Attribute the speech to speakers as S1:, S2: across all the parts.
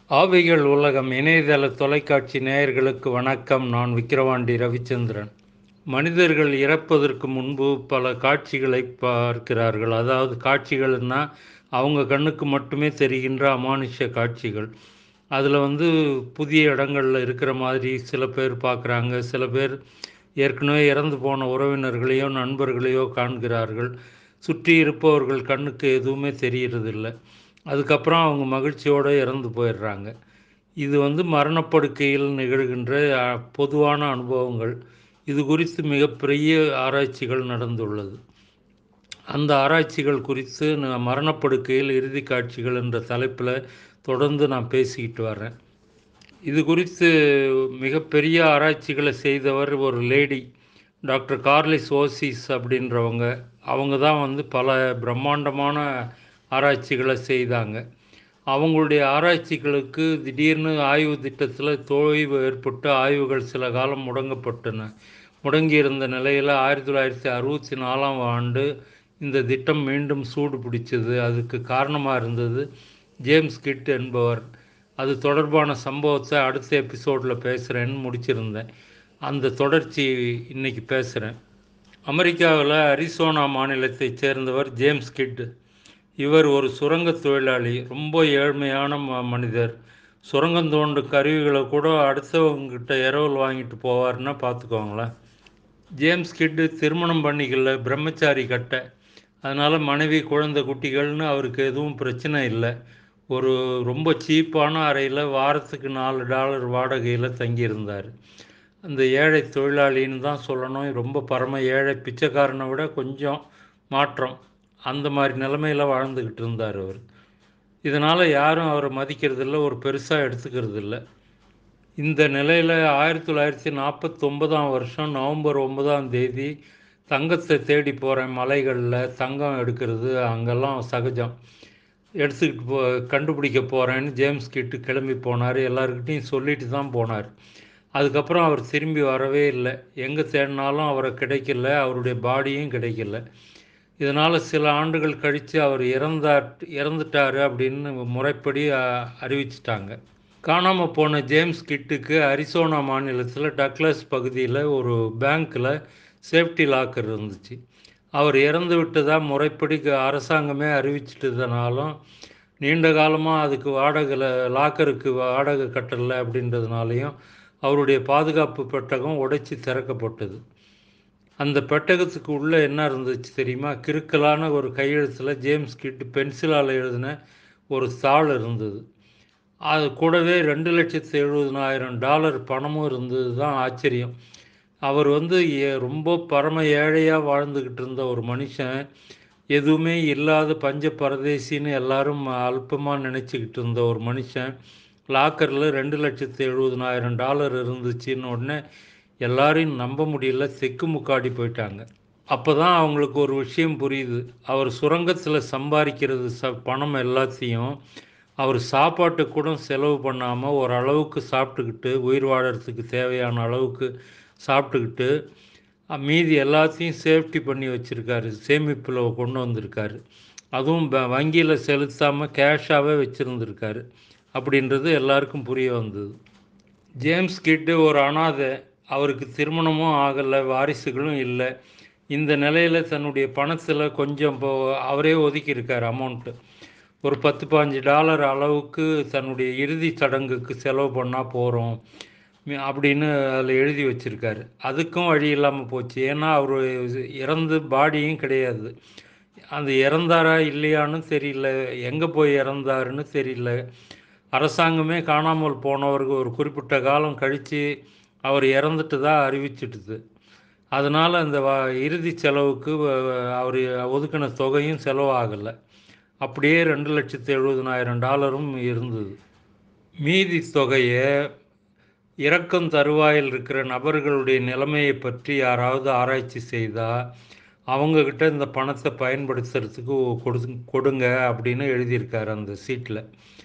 S1: ஆவிகள் உலகம் இணையதள தொலைக்காட்சி நேயர்களுக்கு வணக்கம் நான் விக்கிரவாண்டி ரவிச்சந்திரன் மனிதர்கள் இறப்பதற்கு முன்பு பல காட்சிகளை பார்க்கிறார்கள் அதாவது காட்சிகள்னா அவங்க கண்ணுக்கு மட்டுமே தெரிகின்ற அமானுஷ்ய காட்சிகள் அதில் வந்து புதிய இடங்களில் இருக்கிற மாதிரி சில பேர் பார்க்குறாங்க சில பேர் ஏற்கனவே இறந்து போன உறவினர்களையோ நண்பர்களையோ காண்கிறார்கள் சுற்றி இருப்பவர்கள் கண்ணுக்கு எதுவுமே தெரியறதில்லை அதுக்கப்புறம் அவங்க மகிழ்ச்சியோடு இறந்து போயிடுறாங்க இது வந்து மரணப்படுக்கையில் நிகழ்கின்ற அஹ், பொதுவான அனுபவங்கள் இது குறித்து மிகப்பெரிய ஆராய்ச்சிகள் நடந்துள்ளது அந்த ஆராய்ச்சிகள் குறித்து நான் மரணப்படுக்கையில் இறுதி காட்சிகள் என்ற தலைப்பில் தொடர்ந்து நான் பேசிக்கிட்டு வரேன் இது குறித்து மிகப்பெரிய ஆராய்ச்சிகளை செய்தவர் ஒரு லேடி டாக்டர் கார்லிஸ் ஓசிஸ் அப்படின்றவங்க அவங்க தான் வந்து பல பிரம்மாண்டமான ஆராய்ச்சிகளை செய்தாங்க அவங்களுடைய ஆராய்ச்சிகளுக்கு திடீர்னு ஆய்வு திட்டத்தில் தொய்வு ஏற்பட்டு ஆய்வுகள் சில காலம் முடங்கப்பட்டன முடங்கியிருந்த நிலையில் ஆயிரத்தி தொள்ளாயிரத்தி அறுபத்தி நாலாம் ஆண்டு இந்த திட்டம் மீண்டும் சூடு பிடிச்சது அதுக்கு காரணமாக இருந்தது ஜேம்ஸ் கிட் என்பவர் அது தொடர்பான சம்பவத்தை அடுத்த எபிசோடில் பேசுகிறேன்னு முடிச்சிருந்தேன் அந்த தொடர்ச்சி இன்னைக்கு பேசுகிறேன் அமெரிக்காவில் அரிசோனா மாநிலத்தைச் சேர்ந்தவர் ஜேம்ஸ் கிட் இவர் ஒரு சுரங்க தொழிலாளி ரொம்ப ஏழ்மையான ம மனிதர் சுரங்கம் தோண்டு கருவிகளை கூட அடுத்தவங்ககிட்ட இரவல் வாங்கிட்டு போவார்னா பார்த்துக்கோங்களேன் ஜேம்ஸ் கிட்டு திருமணம் பண்ணிக்கல பிரம்மச்சாரி கட்ட அதனால் மனைவி குழந்தை குட்டிகள்னு அவருக்கு எதுவும் பிரச்சனை இல்லை ஒரு ரொம்ப சீப்பான அறையில் வாரத்துக்கு நாலு டாலர் வாடகையில் தங்கியிருந்தார் அந்த ஏழை தொழிலாளின்னு தான் சொல்லணும் ரொம்ப பரம ஏழை பிச்சைக்காரனை விட கொஞ்சம் மாற்றம் அந்த மாதிரி நிலமையில் வாழ்ந்துக்கிட்டு இருந்தார் அவர் இதனால் யாரும் அவரை மதிக்கிறதில்ல ஒரு பெருசாக எடுத்துக்கிறது இல்லை இந்த நிலையில் ஆயிரத்தி தொள்ளாயிரத்தி நாற்பத்தொம்பதாம் வருஷம் நவம்பர் ஒன்பதாம் தேதி தங்கத்தை தேடி போகிறேன் மலைகளில் தங்கம் எடுக்கிறது அங்கெல்லாம் சகஜம் எடுத்துக்கிட்டு போ கண்டுபிடிக்க போகிறேன்னு ஜேம்ஸ் கிட்டு கிளம்பி போனார் எல்லாருக்கிட்டையும் சொல்லிட்டு தான் போனார் அதுக்கப்புறம் அவர் திரும்பி வரவே இல்லை எங்கே தேடினாலும் அவரை கிடைக்கல அவருடைய பாடியும் கிடைக்கல இதனால் சில ஆண்டுகள் கழித்து அவர் இறந்தார் இறந்துட்டார் அப்படின்னு முறைப்படி அ- அறிவிச்சிட்டாங்க காணாமல் போன ஜேம்ஸ் கிட்டுக்கு அரிசோனா மாநிலத்தில் டக்ளஸ் பகுதியில் ஒரு பேங்க்கில் சேஃப்டி லாக்கர் இருந்துச்சு அவர் இறந்து விட்டதா முறைப்படி க- அரசாங்கமே அறிவிச்சிட்டதுனாலும் நீண்ட காலமாக அதுக்கு வாடகை லாக்கருக்கு வாடகை கட்டலை அப்படின்றதுனாலையும் அவருடைய பாதுகாப்பு பெட்டகம் உடைச்சி திறக்கப்பட்டது அந்த பெட்டகத்துக்கு உள்ளே என்ன இருந்துச்சு தெரியுமா கிறுக்கலான ஒரு கையெழுத்தில் ஜேம்ஸ் கிட் பென்சிலால் எழுதின ஒரு தாள் இருந்தது அது கூடவே ரெண்டு லட்சத்து எழுபதனாயிரம் டாலர் பணமும் இருந்தது தான் ஆச்சரியம் அவர் வந்து ஏ- ரொம்ப பரம ஏழையாக வாழ்ந்துக்கிட்டு இருந்த ஒரு மனுஷன் எதுவுமே இல்லாத பஞ்ச பரதேசின்னு எல்லாரும் அல்பமாக நினச்சிக்கிட்டு இருந்த ஒரு மனுஷன் லாக்கரில் ரெண்டு லட்சத்து எழுபதனாயிரம் டாலர் இருந்துச்சுன்னு உடனே எல்லாரையும் நம்ப முடியல செக்கு முக்காடி போயிட்டாங்க அப்போ தான் அவங்களுக்கு ஒரு விஷயம் புரியுது அவர் சுரங்கத்தில் சம்பாதிக்கிறது ச பணம் எல்லாத்தையும் அவர் சாப்பாட்டு கூட செலவு பண்ணாமல் ஓரளவுக்கு சாப்பிட்டுக்கிட்டு உயிர் வாழறதுக்கு தேவையான அளவுக்கு சாப்பிட்டுக்கிட்டு அஹ், மீதி எல்லாத்தையும் சேஃப்டி பண்ணி வச்சுருக்காரு சேமிப்பில் கொண்டு வந்திருக்காரு அதுவும் வங்கியில் செலுத்தாமல் கேஷாகவே வச்சுருந்துருக்காரு அப்படின்றது எல்லாருக்கும் புரிய வந்தது ஜேம்ஸ் கிட்டு ஒரு அனாதை அவருக்கு திருமணமும் ஆகலை வாரிசுகளும் இல்லை இந்த நிலையில் தன்னுடைய பணத்தில் கொஞ்சம் இப்போ அவரே ஒதுக்கியிருக்கார் அமௌண்ட்டு ஒரு பத்து பாஞ்சு டாலர் அளவுக்கு தன்னுடைய இறுதி சடங்குக்கு செலவு பண்ணால் போகிறோம் அப்படின்னு அதில் எழுதி வச்சுருக்காரு அதுக்கும் வழி இல்லாமல் போச்சு ஏன்னா அவர் இறந்து பாடியும் கிடையாது அந்த இறந்தாரா இல்லையான்னு தெரியல எங்கே போய் இறந்தாருன்னு தெரியல அரசாங்கமே காணாமல் போனவருக்கு ஒரு குறிப்பிட்ட காலம் கழித்து அவர் இறந்துட்டு தான் அறிவிச்சிட்டுது அதனால் அந்த வ இறுதி செலவுக்கு வ- அவர் ஒதுக்கின தொகையும் செலவாகலை அப்படியே ரெண்டு லட்சத்து எழுபதனாயிரம் டாலரும் இருந்தது மீதி தொகையை இறக்கும் தருவாயில் இருக்கிற நபர்களுடைய நிலைமையை பற்றி யாராவது ஆராய்ச்சி செய்தால் அவங்கக்கிட்ட இந்த பணத்தை பயன்படுத்துறதுக்கு கொடு கொடுங்க அப்படின்னு எழுதியிருக்காரு அந்த சீட்டில்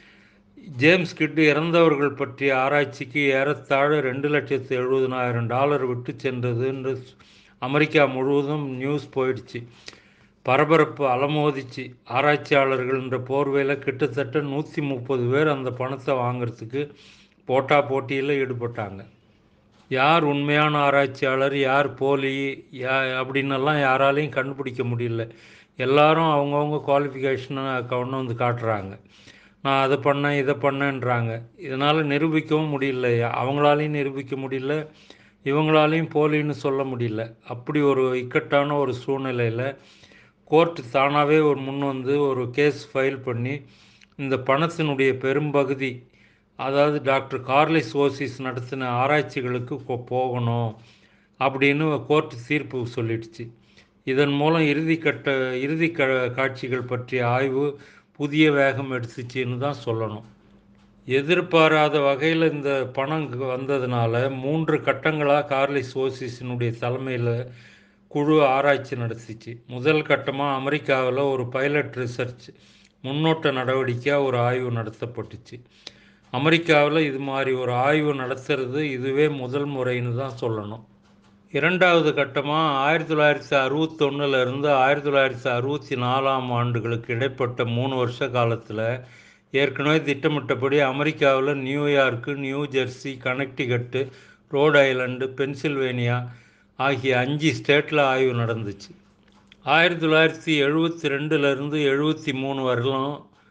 S1: ஜேம்ஸ் கிட்டு இறந்தவர்கள் பற்றிய ஆராய்ச்சிக்கு ஏறத்தாழ ரெண்டு லட்சத்து எழுபதனாயிரம் டாலர் விட்டு சென்றதுன்னு அமெரிக்கா முழுவதும் நியூஸ் போயிடுச்சு பரபரப்பு அலமோதிச்சு ஆராய்ச்சியாளர்கள்ன்ற போர்வையில் கிட்டத்தட்ட நூற்றி முப்பது பேர் அந்த பணத்தை வாங்குறதுக்கு போட்டா போட்டியில் ஈடுபட்டாங்க யார் உண்மையான ஆராய்ச்சியாளர் யார் போலி யா அப்படின்னெல்லாம் யாராலையும் கண்டுபிடிக்க முடியல எல்லாரும் அவங்கவுங்க குவாலிஃபிகேஷனை கொண்டு வந்து காட்டுறாங்க நான் அதை பண்ணேன் இதை பண்ணேன்றாங்க இதனால் நிரூபிக்கவும் முடியல அவங்களாலையும் நிரூபிக்க முடியல இவங்களாலையும் போலின்னு சொல்ல முடியல அப்படி ஒரு இக்கட்டான ஒரு சூழ்நிலையில் கோர்ட் தானாகவே ஒரு முன் வந்து ஒரு கேஸ் ஃபைல் பண்ணி இந்த பணத்தினுடைய பெரும்பகுதி அதாவது டாக்டர் கார்லிஸ் ஓசிஸ் நடத்தின ஆராய்ச்சிகளுக்கு கொ- போகணும் அப்படின்னு கோர்ட் தீர்ப்பு சொல்லிடுச்சு இதன் மூலம் இறுதி கட்ட இறுதி க காட்சிகள் பற்றிய ஆய்வு புதிய வேகம் எடுத்துச்சுன்னு தான் சொல்லணும் எதிர்பாராத வகையில் இந்த பணம் இங்க வந்ததுனால மூன்று கட்டங்களாக கார்லிஸ் ஓசிஸினுடைய தலைமையில் குழு ஆராய்ச்சி நடத்திச்சு முதல் கட்டமாக அமெரிக்காவில் ஒரு பைலட் ரிசர்ச் முன்னோட்ட நடவடிக்கையாக ஒரு ஆய்வு நடத்தப்பட்டுச்சு அமெரிக்காவில் இது மாதிரி ஒரு ஆய்வு நடத்துறது இதுவே முதல் முறைன்னு தான் சொல்லணும் இரண்டாவது கட்டமாக ஆயிரத்தி தொள்ளாயிரத்தி அறுபத்தொன்னுல இருந்து ஆயிரத்தி தொள்ளாயிரத்தி அறுபத்தி நாலாம் ஆண்டுகளுக்கு இடைப்பட்ட மூணு வருஷ காலத்தில் ஏற்கனவே திட்டமிட்டபடி அமெரிக்காவில் New York New Jersey Connecticut Rhode Island Pennsylvania ஆகிய அஞ்சு ஸ்டேட்டில் ஆய்வு நடந்துச்சு ஆயிரத்தி தொள்ளாயிரத்தி எழுபத்தி ரெண்டுலேருந்து எழுபத்தி மூணு வரலும்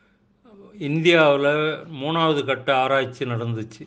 S1: இந்தியாவில் மூணாவது கட்ட ஆராய்ச்சி நடந்துச்சு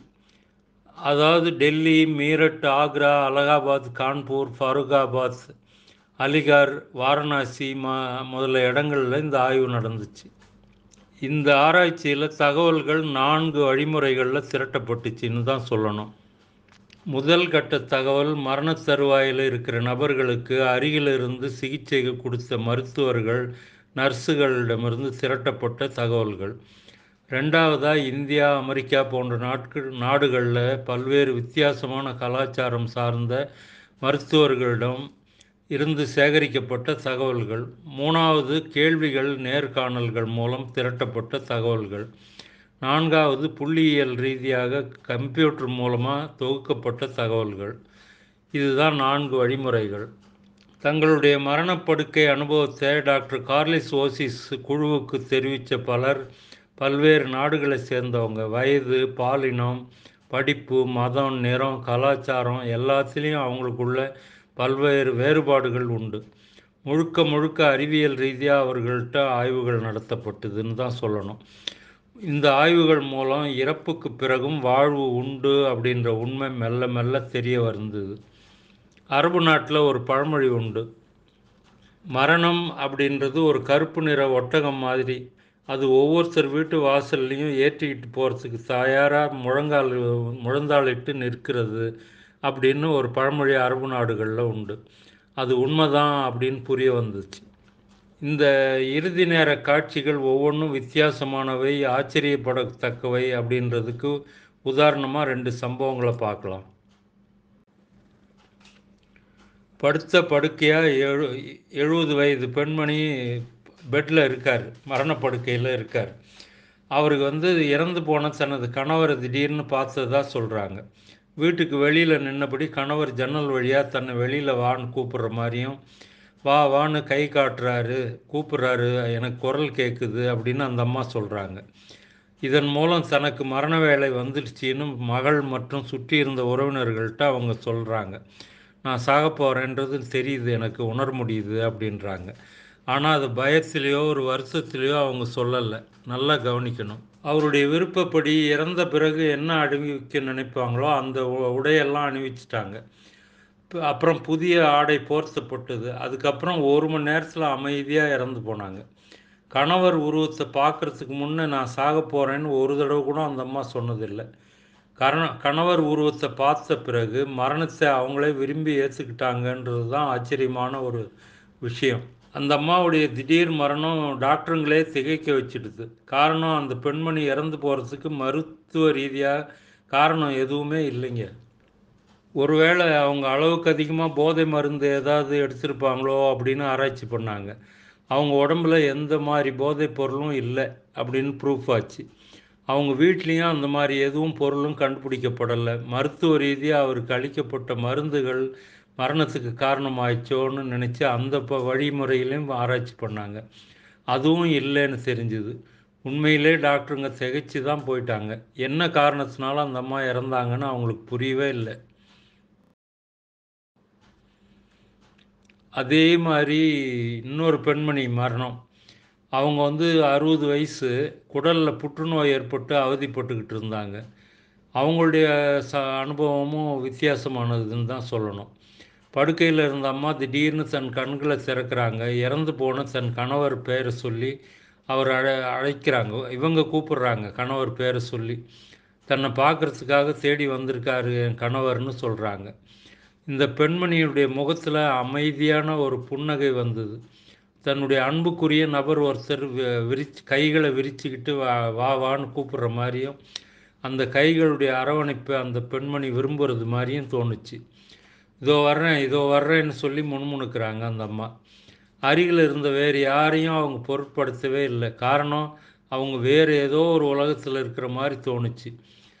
S1: அதாவது டெல்லி மீரட் ஆக்ரா அலகாபாத் கான்பூர் ஃபருகாபாத் அலிகார் வாரணாசி ம முதல இடங்களில் இந்த ஆய்வு நடந்துச்சு இந்த ஆராய்ச்சியில் தகவல்கள் நான்கு வழிமுறைகளில் திரட்டப்பட்டுச்சுன்னு தான் சொல்லணும் முதல் கட்ட தகவல் மரணத் தருவாயில் இருக்கிற நபர்களுக்கு அருகில் இருந்து சிகிச்சை கொடுத்த மருத்துவர்கள் நர்ஸுகளிடமிருந்து திரட்டப்பட்ட தகவல்கள் ரெண்டாவதாக இந்தியா அமெரிக்கா போன்ற நாட்கள் நாடுகளில் பல்வேறு வித்தியாசமான கலாச்சாரம் சார்ந்த மருத்துவர்களிடம் இருந்து சேகரிக்கப்பட்ட தகவல்கள் மூணாவது கேள்விகள் நேர்காணல்கள் மூலம் திரட்டப்பட்ட தகவல்கள் நான்காவது புள்ளியியல் ரீதியாக கம்ப்யூட்டர் மூலமாக தொகுக்கப்பட்ட தகவல்கள் இதுதான் நான்கு வழிமுறைகள் தங்களுடைய மரணப்படுக்கை அனுபவத்தை டாக்டர் கார்லிஸ் ஓசிஸ் குழுவுக்கு தெரிவித்த பலர் பல்வேறு நாடுகளை சேர்ந்தவங்க வயது பாலினம் படிப்பு மதம் நிறம் கலாச்சாரம் எல்லாத்துலேயும் அவங்களுக்குள்ள பல்வேறு வேறுபாடுகள் உண்டு முழுக்க முழுக்க அறிவியல் ரீதியாக அவர்கள்ட்ட ஆய்வுகள் நடத்தப்பட்டதுன்னு தான் சொல்லணும் இந்த ஆய்வுகள் மூலம் இறப்புக்கு பிறகும் வாழ்வு உண்டு அப்படின்ற உண்மை மெல்ல மெல்ல தெரிய வந்தது அரபு நாட்டில் ஒரு பழமொழி உண்டு மரணம் அப்படின்றது ஒரு கருப்பு நிற ஒட்டகம் மாதிரி அது ஒவ்வொருத்தர் வீட்டு வாசல்லையும் ஏற்றிக்கிட்டு போகிறதுக்கு தயாராக முழங்கால் முழந்தாளிட்டு நிற்கிறது அப்படின்னு ஒரு பழமொழி அரபு நாடுகளில் உண்டு அது உண்மைதான் அப்படின்னு புரிய வந்துச்சு இந்த இறுதி நேர காட்சிகள் ஒவ்வொன்றும் வித்தியாசமானவை ஆச்சரியப்படத்தக்கவை அப்படின்றதுக்கு உதாரணமாக ரெண்டு சம்பவங்களை பார்க்கலாம் படுத்த படுக்கையாக எழு எழுபது வயது பெண்மணி பெட்டில் இருக்கார் மரணப்படுக்கையில் இருக்கார் அவருக்கு வந்து இறந்து போன தனது கணவரை திடீர்னு பார்த்ததா சொல்கிறாங்க வீட்டுக்கு வெளியில் நின்னபடி கணவர் ஜன்னல் வழியாக தன்னை வெளியில் வான்னு கூப்பிடுற மாதிரியும் வா வான்னு கை காட்டுறாரு கூப்பிட்றாரு எனக்கு குரல் கேட்குது அப்படின்னு அந்த அம்மா சொல்கிறாங்க இதன் மூலம் தனக்கு மரண வேலை வந்துடுச்சின்னு மகள் மற்றும் சுற்றி இருந்த உறவினர்கள்ட்ட அவங்க சொல்கிறாங்க நான் சாக போகிறேன்றது தெரியுது எனக்கு உணர முடியுது அப்படின்றாங்க ஆனால் அது பயத்திலேயோ ஒரு வருஷத்துலேயோ அவங்க சொல்லலை நல்லா கவனிக்கணும் அவருடைய விருப்பப்படி இறந்த பிறகு என்ன அணிவிக்க நினைப்பாங்களோ அந்த உ- உடையெல்லாம் அணிவிச்சிட்டாங்க ப- அப்புறம் புதிய ஆடை போர்த்தப்பட்டது அதுக்கப்புறம் ஒரு மணி நேரத்தில் அமைதியாக இறந்து போனாங்க கணவர் உருவத்தை பார்க்கறதுக்கு முன்னே நான் சாக போகிறேன்னு ஒரு தடவை கூட அந்த அம்மா சொன்னதில்லை கரண கணவர் உருவத்தை பார்த்த பிறகு மரணத்தை அவங்களே விரும்பி ஏற்றுக்கிட்டாங்கன்றது தான் ஆச்சரியமான ஒரு விஷயம் அந்த அம்மாவுடைய திடீர் மரணம் டாக்டருங்களே திகைக்க வச்சிடுது காரணம் அந்த பெண்மணி இறந்து போகிறதுக்கு மருத்துவ ரீதியாக காரணம் எதுவுமே இல்லைங்க ஒருவேளை அவங்க அளவுக்கு அதிகமாக போதை மருந்து ஏதாவது எடுத்திருப்பாங்களோ அப்படின்னு ஆராய்ச்சி பண்ணாங்க அவங்க உடம்புல எந்த மாதிரி போதைப் பொருளும் இல்லை அப்படின்னு ப்ரூஃப் ஆச்சு அவங்க வீட்லேயும் அந்த மாதிரி எதுவும் பொருளும் கண்டுபிடிக்கப்படலை மருத்துவ ரீதியாக அவருக்கு அளிக்கப்பட்ட மருந்துகள் மரணத்துக்கு காரணமாயிடுச்சோன்னு நினச்சி அந்த ப வழிமுறையிலையும் ஆராய்ச்சி பண்ணாங்க அதுவும் இல்லைன்னு தெரிஞ்சுது உண்மையிலே டாக்டருங்க திகைச்சு தான் போயிட்டாங்க என்ன காரணத்தினால அந்த அம்மா இறந்தாங்கன்னு அவங்களுக்கு புரியவே இல்லை அதே மாதிரி இன்னொரு பெண்மணி மரணம் அவங்க வந்து அறுபது வயசு குடலில் புற்றுநோய் ஏற்பட்டு அவதிப்பட்டுக்கிட்டு இருந்தாங்க அவங்களுடைய ச அனுபவமும் வித்தியாசமானதுன்னு தான் சொல்லணும் படுக்கையில் இருந்த அம்மா திடீர்னு தன் கண்களை திறக்கிறாங்க இறந்து போன தன் கணவர் பேரை சொல்லி அவர் அழை அழைக்கிறாங்க இவங்க கூப்பிடுறாங்க கணவர் பேரை சொல்லி தன்னை பார்க்குறதுக்காக தேடி வந்திருக்காரு என் கணவர்னு சொல்கிறாங்க இந்த பெண்மணியுடைய முகத்தில் அமைதியான ஒரு புன்னகை வந்தது தன்னுடைய அன்புக்குரிய நபர் ஒருத்தர் விரிச்சு கைகளை விரிச்சுக்கிட்டு வா வா வான்னு கூப்பிட்ற மாதிரியும் அந்த கைகளுடைய அரவணைப்பை அந்த பெண்மணி விரும்புகிறது மாதிரியும் தோணுச்சு இதோ வர்றேன் இதோ வர்றேன்னு சொல்லி முணுமுணுக்கிறாங்க அந்த அம்மா அருகில் இருந்த வேறு யாரையும் அவங்க பொருட்படுத்தவே இல்லை காரணம் அவங்க வேறு ஏதோ ஒரு உலகத்தில் இருக்கிற மாதிரி தோணுச்சு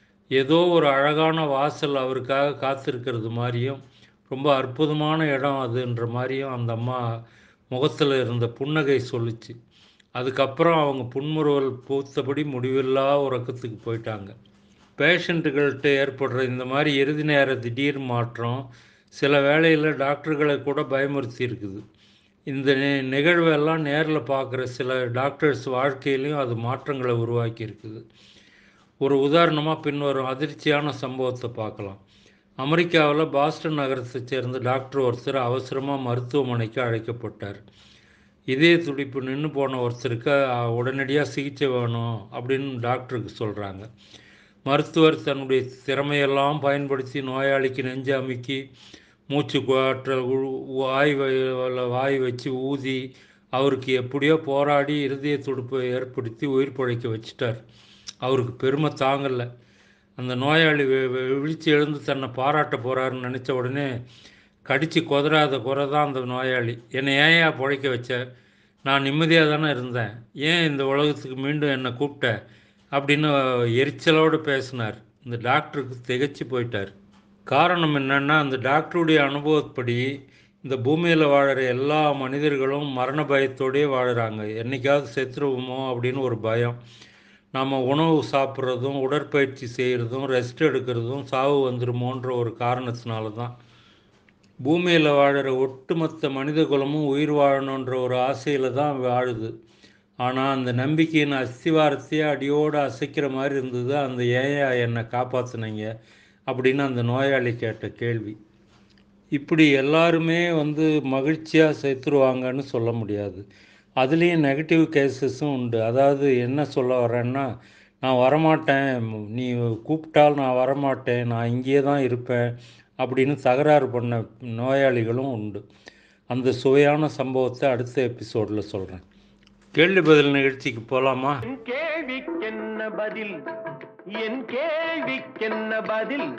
S1: ஏதோ ஒரு அழகான வாசல் அவருக்காக காத்திருக்கிறது மாதிரியும் ரொம்ப அற்புதமான இடம் அதுன்ற மாதிரியும் அந்த அம்மா முகத்தில் இருந்த புன்னகை சொல்லிச்சு அதுக்கப்புறம் அவங்க புன்முறுவல் பூத்தபடி முடிவில்லா உறக்கத்துக்கு போயிட்டாங்க பேஷண்ட்டுகள்கிட்ட ஏற்படுற இந்த மாதிரி இறுதி நேர திடீர் மாற்றம் சில வேளையில் டாக்டர்களை கூட பயமுறுத்தி இருக்குது இந்த நிகழ்வெல்லாம் நேரில் பார்க்குற சில டாக்டர்ஸ் வாழ்க்கையிலையும் அது மாற்றங்களை உருவாக்கி இருக்குது ஒரு உதாரணமாக பின்வரும் அதிர்ச்சியான சம்பவத்தை பார்க்கலாம் அமெரிக்காவில் பாஸ்டன் நகரத்தை சேர்ந்த டாக்டர் ஒருத்தர் அவசரமாக மருத்துவமனைக்கு அழைக்கப்பட்டார் இதய துடிப்பு நின்று போன ஒருத்தருக்கு உடனடியாக சிகிச்சை வேணும் அப்படின்னு டாக்டருக்கு சொல்கிறாங்க மருத்துவர் தன்னுடைய திறமையெல்லாம் பயன்படுத்தி நோயாளிக்கு நெஞ்சு அமுக்கி மூச்சு காற்றல் வாய் வாய் வச்சு ஊதி அவருக்கு எப்படியோ போராடி இருதய துடிப்பை ஏற்படுத்தி உயிர் பிழைக்க வச்சிட்டார் அவருக்கு பெருமை தாங்கலை அந்த நோயாளி விழிச்சு எழுந்து தன்னை பாராட்ட போகிறாருன்னு நினச்ச உடனே கடித்து கொதறாத குறை தான் அந்த நோயாளி என்னை ஏன் பிழைக்க வச்ச நான் நிம்மதியாக தானே இருந்தேன் ஏன் இந்த உலகத்துக்கு மீண்டும் என்னை கூப்பிட்ட அப்படின்னு எரிச்சலோடு பேசினார் இந்த டாக்டருக்கு திகைச்சு போயிட்டார் காரணம் என்னென்னா அந்த டாக்டருடைய அனுபவப்படி இந்த பூமியில் வாழற எல்லா மனிதர்களும் மரண பயத்தோடயே வாழுறாங்க என்றைக்காவது செத்துருவோமோ அப்படின்னு ஒரு பயம் நம்ம உணவு சாப்பிட்றதும் உடற்பயிற்சி செய்கிறதும் ரெஸ்ட் எடுக்கிறதும் சாவு வந்துருமோன்ற ஒரு காரணத்தினால தான் பூமியில் வாழுற ஒட்டுமொத்த மனித குலமும் உயிர் வாழணுன்ற ஒரு ஆசையில் தான் வாழுது ஆனால் அந்த நம்பிக்கையின் அஸ்திவாரத்தையே அடியோடு அசைக்கிற மாதிரி இருந்தது அந்த ஏயா என்னை காப்பாற்றினீங்க அப்படின்னு அந்த நோயாளி கேட்ட கேள்வி இப்படி எல்லாருமே வந்து மகிழ்ச்சியாக செத்துருவாங்கன்னு சொல்ல முடியாது அதுலேயும் நெகட்டிவ் கேசஸும் உண்டு அதாவது என்ன சொல்ல வரேன்னா நான் வரமாட்டேன் நீ கூப்பிட்டால் நான் வரமாட்டேன் நான் இங்கேயே தான் இருப்பேன் அப்படின்னு தகராறு பண்ண நோயாளிகளும் உண்டு அந்த சுவையான சம்பவத்தை அடுத்த எபிசோடில் சொல்கிறேன் கேள்வி பதில் நிகழ்ச்சிக்கு போகலாமா
S2: என் கேள்விக்கென்ன பதில் என் கேள்விக்கென்ன பதில்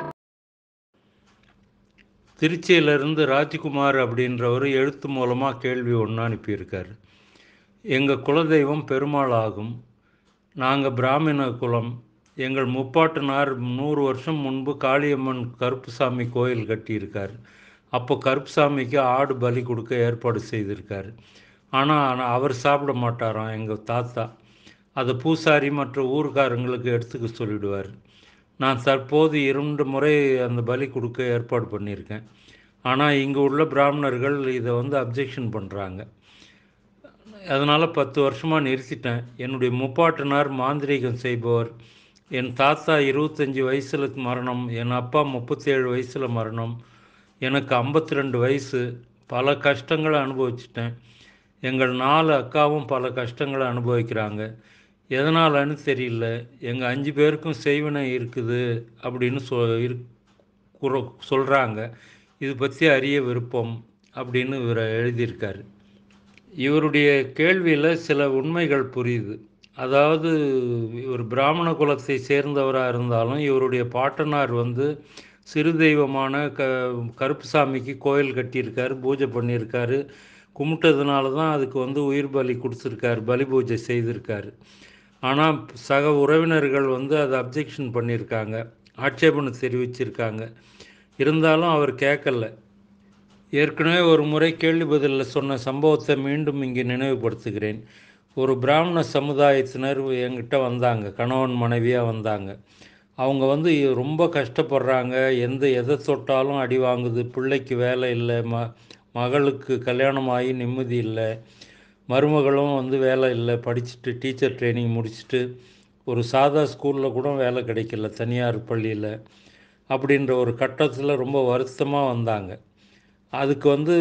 S1: திருச்சியிலிருந்து ராஜ்குமார் அப்படின்றவர் எழுத்து மூலமாக கேள்வி ஒன்று அனுப்பியிருக்காரு எங்கள் குலதெய்வம் பெருமாள் ஆகும் நாங்கள் பிராமண குலம் எங்கள் முப்பாட்டனார் நூறு வருஷம் முன்பு காளியம்மன் கருப்புசாமி கோயில் கட்டியிருக்கார் அப்போ கருப்புசாமிக்கு ஆடு பலி கொடுக்க ஏற்பாடு செய்திருக்கார் ஆனால் அவர் சாப்பிட மாட்டாராம் எங்கள் தாத்தா அதை பூசாரி மற்ற ஊர்க்காரங்களுக்கு எடுத்துக்க சொல்லிடுவார் நான் தற்போது இரண்டு முறை அந்த பலி கொடுக்க ஏற்பாடு பண்ணியிருக்கேன் ஆனால் இங்கே உள்ள பிராமணர்கள் இதை வந்து அப்ஜெக்ஷன் பண்ணுறாங்க அதனால் பத்து வருஷமாக நிறுத்திட்டேன் என்னுடைய முப்பாட்டனார் மாந்திரீகம் செய்பவர் என் தாத்தா இருபத்தஞ்சி வயசில் மரணம் என் அப்பா முப்பத்தேழு வயசில் மரணம் எனக்கு ஐம்பத்தி ரெண்டு வயசு பல கஷ்டங்களை அனுபவிச்சிட்டேன் எங்கள் நாலு அக்காவும் பல கஷ்டங்களை அனுபவிக்கிறாங்க எதனாலன்னு தெரியல எங்கள் அஞ்சு பேருக்கும் செய்வினை இருக்குது அப்படின்னு சொ இரு சொல்கிறாங்க இது பற்றி அறிய விருப்பம் அப்படின்னு இவர் எழுதியிருக்காரு இவருடைய கேள்வியில் சில உண்மைகள் புரியுது அதாவது இவர் பிராமண குலத்தை சேர்ந்தவராக இருந்தாலும் இவருடைய பாட்டனார் வந்து சிறு தெய்வமான க கருப்புசாமிக்கு கோயில் கட்டியிருக்காரு பூஜை பண்ணியிருக்காரு கும்பிட்டதுனால தான் அதுக்கு வந்து உயிர் பலி கொடுத்துருக்காரு பலி பூஜை செய்திருக்காரு ஆனால் சக உறவினர்கள் வந்து அதை அப்ஜெக்ஷன் பண்ணியிருக்காங்க ஆட்சேபனை தெரிவிச்சிருக்காங்க இருந்தாலும் அவர் கேட்கல ஏற்கனவே ஒரு முறை கேள்வி பதிலில் சொன்ன சம்பவத்தை மீண்டும் இங்கே நினைவுபடுத்துகிறேன் ஒரு பிராமண சமுதாயத்தினர் என்கிட்ட வந்தாங்க கணவன் மனைவியாக வந்தாங்க அவங்க வந்து ரொம்ப கஷ்டப்படுறாங்க எந்த எதை தொட்டாலும் அடி வாங்குது பிள்ளைக்கு வேலை இல்லை ம மகளுக்கு கல்யாணம் ஆகி நிம்மதி இல்லை மருமகளும் வந்து வேலை இல்லை படிச்சுட்டு டீச்சர் ட்ரைனிங் முடிச்சுட்டு ஒரு சாதா ஸ்கூலில் கூட வேலை கிடைக்கல தனியார் பள்ளியில் அப்படின்ற ஒரு கட்டத்தில் ரொம்ப வருத்தமாக வந்தாங்க அதுக்கு வந்து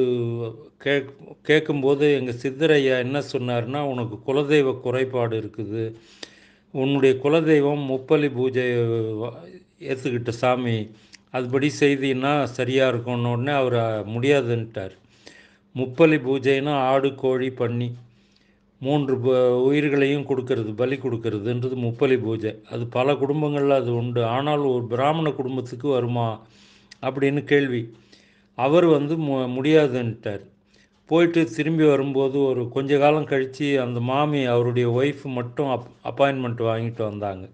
S1: கே கேட்கும்போது எங்கள் சித்தரையா என்ன சொன்னார்னா உனக்கு குலதெய்வ குறைபாடு இருக்குது உன்னுடைய குலதெய்வம் முப்பலி பூஜை ஏற்றுக்கிட்ட சாமி அதுபடி செய்தின்னா சரியாக இருக்கும்னு உடனே அவர் முடியாதுன்ட்டார் முப்பலி பூஜைனா ஆடு கோழி பன்னி மூன்று உயிர்களையும் கொடுக்கறது பலி கொடுக்கறதுன்றது முப்பலி பூஜை அது பல குடும்பங்களில் அது உண்டு ஆனால் ஒரு பிராமண குடும்பத்துக்கு வருமா அப்படின்னு கேள்வி அவர் வந்து மு முடியாதுன்ட்டார் போயிட்டு திரும்பி வரும்போது ஒரு கொஞ்ச காலம் கழித்து அந்த மாமி அவருடைய ஒய்ஃப் மட்டும் அப் அப்பாயின்மெண்ட் வாங்கிட்டு வந்தாங்க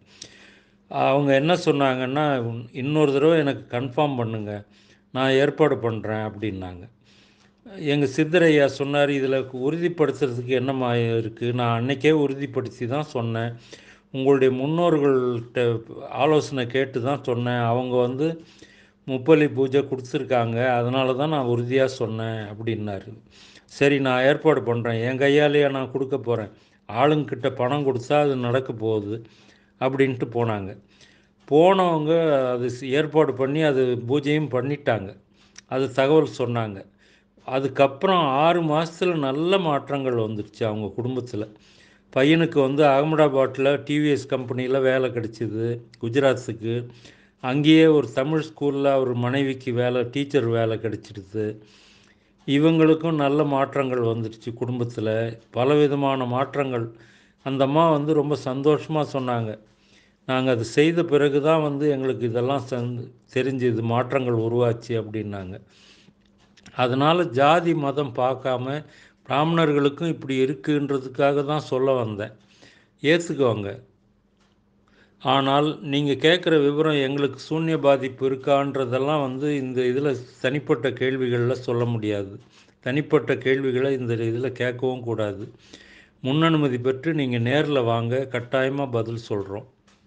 S1: அவங்க என்ன சொன்னாங்கன்னா இன்னொரு தடவை எனக்கு கன்ஃபார்ம் பண்ணுங்க நான் ஏற்பாடு பண்ணுறேன் அப்படின்னாங்க எங்கள் சித்தரையா சொன்னார் இதில் உறுதிப்படுத்துறதுக்கு என்னம்மா இருக்குது நான் அன்னைக்கே உறுதிப்படுத்தி தான் சொன்னேன் உங்களுடைய முன்னோர்கள்ட்ட ஆலோசனை கேட்டு தான் சொன்னேன் அவங்க வந்து முப்பலி பூஜை கொடுத்துருக்காங்க அதனால தான் நான் உறுதியாக சொன்னேன் அப்படின்னாரு சரி நான் ஏற்பாடு பண்ணுறேன் என் கையாலேயே நான் கொடுக்க போகிறேன் ஆளுங்கிட்ட பணம் கொடுத்தா அது நடக்க போகுது அப்படின்ட்டு போனாங்க போனவங்க அது ஏற்பாடு பண்ணி அது பூஜையும் பண்ணிட்டாங்க அது தகவல் சொன்னாங்க அதுக்கப்புறம் ஆறு மாதத்தில் நல்ல மாற்றங்கள் வந்துடுச்சு அவங்க குடும்பத்தில் பையனுக்கு வந்து அகமதாபாத்தில் டிவிஎஸ் கம்பெனியில் வேலை கிடச்சிது குஜராத்துக்கு அங்கேயே ஒரு தமிழ் ஸ்கூலில் அவர் மனைவிக்கு வேலை டீச்சர் வேலை கிடச்சிடுது இவங்களுக்கும் நல்ல மாற்றங்கள் வந்துடுச்சு குடும்பத்தில் பலவிதமான மாற்றங்கள் அந்த அம்மா வந்து ரொம்ப சந்தோஷமாக சொன்னாங்க நாங்கள் அது செய்த பிறகு தான் வந்து எங்களுக்கு இதெல்லாம் சந் தெரிஞ்சுது மாற்றங்கள் உருவாச்சு அப்படின்னாங்க அதனால் ஜாதி மதம் பார்க்காம பிராமணர்களுக்கும் இப்படி இருக்குன்றதுக்காக தான் சொல்ல வந்தேன் ஏற்றுக்குவாங்க ஆனால் நீங்கள் கேட்குற விவரம் எங்களுக்கு சூன்ய பாதிப்பு இருக்கான்றதெல்லாம் வந்து இந்த இதில் தனிப்பட்ட கேள்விகளில் சொல்ல முடியாது தனிப்பட்ட கேள்விகளை இந்த இதில் கேட்கவும் கூடாது முன்னனுமதி பெற்று நீங்கள் நேரில் வாங்க கட்டாயமாக பதில் சொல்கிறோம்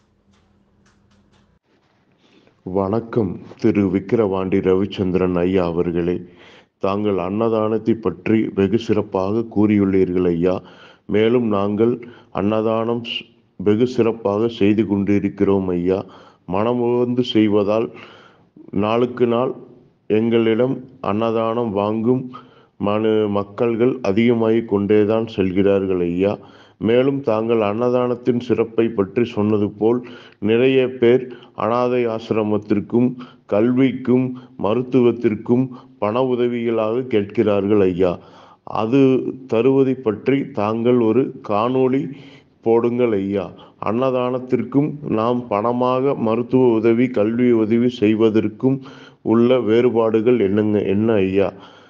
S3: வணக்கம் திரு விக்கிரவாண்டி ரவிச்சந்திரன் ஐயா அவர்களே தாங்கள் அன்னதானத்தை பற்றி வெகு சிறப்பாக கூறியுள்ளீர்கள் ஐயா மேலும் நாங்கள் அன்னதானம் வெகு சிறப்பாக செய்து கொண்டிருக்கிறோம் ஐயா மனமுவந்து செய்வதால் நாளுக்கு நாள் எங்களிடம் அன்னதானம் வாங்கும் மனு மக்கள்கள் அதிகமாகிக் கொண்டேதான் செல்கிறார்கள் ஐயா மேலும் தாங்கள் அன்னதானத்தின் சிறப்பை பற்றி சொன்னது போல் நிறைய பேர் அனாதை ஆசிரமத்திற்கும் கல்விக்கும் மருத்துவத்திற்கும் பண உதவிகளாக கேட்கிறார்கள் ஐயா அது தருவதை பற்றி தாங்கள் ஒரு காணொளி போடுங்கள் ஐயா அன்னதானத்திற்கும் நாம் பணமாக மருத்துவ உதவி கல்வி உதவி செய்வதற்கும் உள்ள வேறுபாடுகள் என்னங்க என்ன ஐயா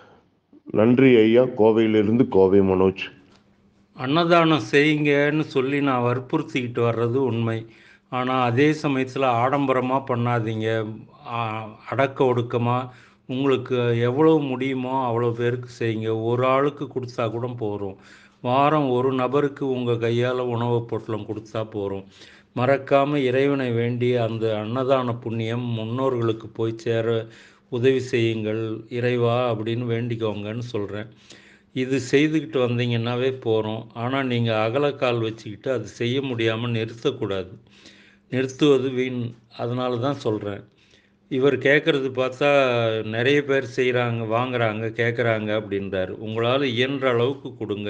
S3: நன்றி ஐயா கோவையிலிருந்து கோவை மனோஜ்
S1: அன்னதானம் செய்யுங்கன்னு சொல்லி நான் வற்புறுத்திக்கிட்டு வர்றது உண்மை ஆனால் அதே சமயத்தில் ஆடம்பரமாக பண்ணாதீங்க அடக்க ஒடுக்கமாக உங்களுக்கு எவ்வளோ முடியுமோ அவ்வளோ பேருக்கு செய்யுங்க ஒரு ஆளுக்கு கொடுத்தா கூட போகிறோம் வாரம் ஒரு நபருக்கு உங்கள் கையால் உணவுப் பொட்டலம் கொடுத்தா போகிறோம் மறக்காமல் இறைவனை வேண்டி அந்த அன்னதான புண்ணியம் முன்னோர்களுக்கு போய் சேர உதவி செய்யுங்கள் இறைவா அப்படின்னு வேண்டிக்கோங்கன்னு சொல்கிறேன் இது செய்துக்கிட்டு வந்தீங்கன்னாவே போகிறோம் ஆனால் நீங்கள் அகலக்கால் வச்சுக்கிட்டு அது செய்ய முடியாமல் நிறுத்தக்கூடாது நிறுத்துவது வீண் அதனால தான் சொல்கிறேன் இவர் கேட்குறது பார்த்தா நிறைய பேர் செய்கிறாங்க வாங்குறாங்க கேட்குறாங்க அப்படின்றாரு உங்களால் இயன்ற அளவுக்கு கொடுங்க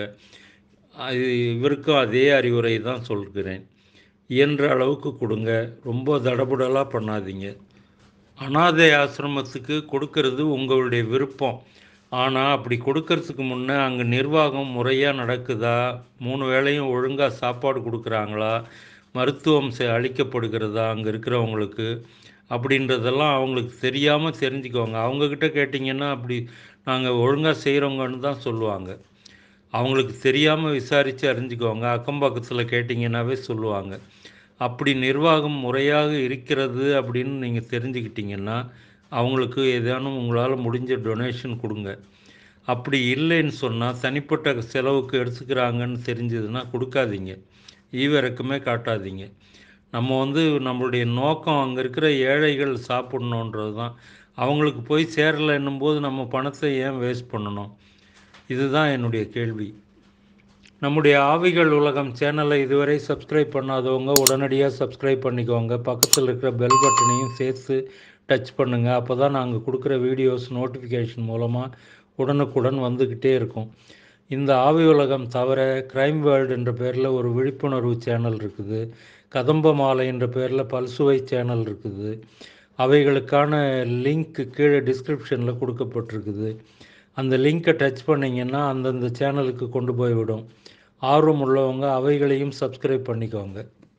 S1: அது இவருக்கும் அதே அறிவுரை தான் சொல்கிறேன் இயன்ற அளவுக்கு கொடுங்க ரொம்ப தடபுடலாக பண்ணாதீங்க அனாதை ஆசிரமத்துக்கு கொடுக்கறது உங்களுடைய விருப்பம் ஆனால் அப்படி கொடுக்கறதுக்கு முன்னே அங்கே நிர்வாகம் முறையாக நடக்குதா மூணு வேளையும் ஒழுங்காக சாப்பாடு கொடுக்குறாங்களா மருத்துவம் அளிக்கப்படுகிறதா அங்கே இருக்கிறவங்களுக்கு அப்படின்றதெல்லாம் அவங்களுக்கு தெரியாமல் தெரிஞ்சுக்குவாங்க அவங்கக்கிட்ட கேட்டிங்கன்னா அப்படி நாங்கள் ஒழுங்காக செய்கிறவங்கன்னு தான் சொல்லுவாங்க அவங்களுக்கு தெரியாமல் விசாரித்து அறிஞ்சுக்குவாங்க அக்கம் பக்கத்தில் கேட்டிங்கன்னாவே சொல்லுவாங்க அப்படி நிர்வாகம் முறையாக இருக்கிறது அப்படின்னு நீங்கள் தெரிஞ்சுக்கிட்டிங்கன்னா அவங்களுக்கு ஏதேனும் உங்களால் முடிஞ்ச டொனேஷன் கொடுங்க அப்படி இல்லைன்னு சொன்னால் தனிப்பட்ட செலவுக்கு எடுத்துக்கிறாங்கன்னு தெரிஞ்சதுன்னா கொடுக்காதீங்க ஈவிரக்கமே காட்டாதீங்க நம்ம வந்து நம்மளுடைய நோக்கம் அங்கே இருக்கிற ஏழைகள் சாப்பிட்ணுன்றது தான் அவங்களுக்கு போய் சேரலைன்னும் போது நம்ம பணத்தை ஏன் வேஸ்ட் பண்ணணும் இதுதான் என்னுடைய கேள்வி நம்முடைய ஆவிகள் உலகம் சேனலை இதுவரை சப்ஸ்கிரைப் பண்ணாதவங்க உடனடியாக சப்ஸ்கிரைப் பண்ணிக்கோங்க பக்கத்தில் இருக்கிற பெல் பட்டனையும் சேர்த்து டச் பண்ணுங்கள் அப்போ தான் நாங்கள் கொடுக்குற வீடியோஸ் நோட்டிஃபிகேஷன் மூலமாக உடனுக்குடன் வந்துக்கிட்டே இருக்கும் இந்த ஆவி உலகம் தவிர கிரைம் வேர்ல்டு என்ற பேரில் ஒரு விழிப்புணர்வு சேனல் இருக்குது கதம்ப மாலை என்ற பேரில் பல்சுவை சேனல் இருக்குது அவைகளுக்கான லிங்க் கீழே டிஸ்கிரிப்ஷனில் கொடுக்கப்பட்டிருக்குது அந்த லிங்க்கை டச் பண்ணிங்கன்னா அந்தந்த சேனலுக்கு கொண்டு போய்விடும் ஆர்வம் உள்ளவங்க அவைகளையும் சப்ஸ்கிரைப் பண்ணிக்கோங்க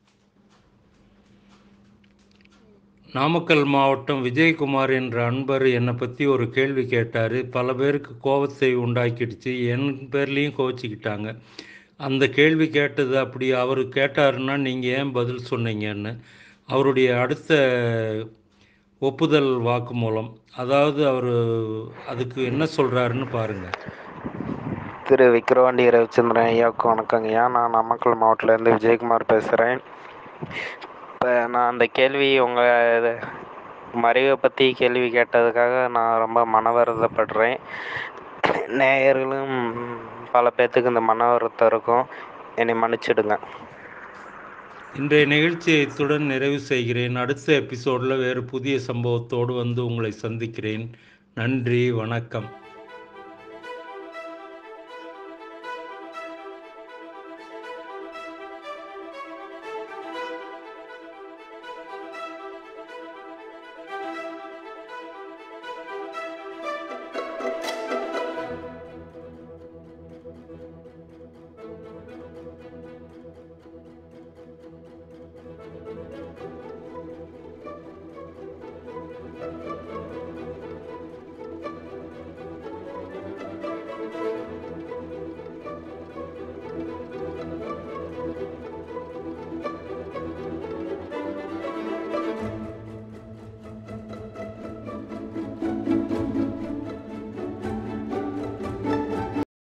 S1: நாமக்கல் மாவட்டம் விஜயகுமார் என்ற அன்பர் என்னை பற்றி ஒரு கேள்வி கேட்டார் பல பேருக்கு கோபத்தை உண்டாக்கிடுச்சு என் பேர்லேயும் கோச்சிக்கிட்டாங்க அந்த கேள்வி கேட்டது அப்படி அவர் கேட்டாருன்னா நீங்கள் ஏன் பதில் சொன்னீங்கன்னு அவருடைய அடுத்த ஒப்புதல் வாக்குமூலம் அதாவது அவர் அதுக்கு என்ன சொல்கிறாருன்னு பாருங்கள்
S4: திரு விக்ரவாண்டி ரவிச்சந்திரன் ஐயாவுக்கு வணக்கங்க ஐயா நான் நாமக்கல் மாவட்டத்திலேருந்து விஜயகுமார் பேசுகிறேன் இப்போ நான் அந்த கேள்வி உங்கள் மறைவை பற்றி கேள்வி கேட்டதுக்காக நான் ரொம்ப மன வருத்தப்படுறேன் நேயர்களும் பல பேர்த்துக்கு இந்த மன வருத்தம் இருக்கும் என்னை மன்னிச்சிடுங்க
S1: இன்றைய நிகழ்ச்சியை இத்துடன் நிறைவு செய்கிறேன் அடுத்த எபிசோடில் வேறு புதிய சம்பவத்தோடு வந்து உங்களை சந்திக்கிறேன் நன்றி வணக்கம்